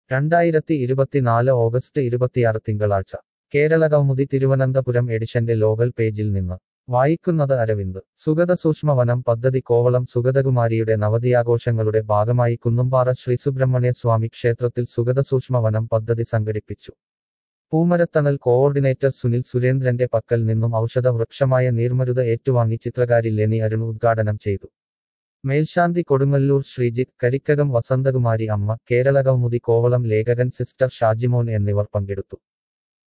രണ്ടായിരത്തി ഇരുപത്തിനാല് ഓഗസ്റ്റ് ഇരുപത്തിയാറ് തിങ്കളാഴ്ച കേരള കൗമുദി തിരുവനന്തപുരം എഡിഷന്റെ ലോകൽ പേജിൽ നിന്ന് വായിക്കുന്നത് അരവിന്ദ് സുഗത സൂക്ഷ്മവനം പദ്ധതി കോവളം സുഗതകുമാരിയുടെ നവതിയാഘോഷങ്ങളുടെ ഭാഗമായി കുന്നുംപാറ ശ്രീസുബ്രഹ്മണ്യ സ്വാമി ക്ഷേത്രത്തിൽ സുഗത സൂക്ഷ്മവനം പദ്ധതി സംഘടിപ്പിച്ചു പൂമരത്തണൽ കോഓർഡിനേറ്റർ സുനിൽ സുരേന്ദ്രന്റെ പക്കൽ നിന്നും ഔഷധ വൃക്ഷമായ നീർമരുത് ഏറ്റുവാങ്ങി ചിത്രകാരി ലെനി അരുൺ ഉദ്ഘാടനം ചെയ്തു മേൽശാന്തി കൊടുങ്ങല്ലൂർ ശ്രീജിത്ത് കരിക്കകം വസന്തകുമാരി അമ്മ കേരള കൗമുദി കോവളം ലേഖകൻ സിസ്റ്റർ ഷാജിമോൻ എന്നിവർ പങ്കെടുത്തു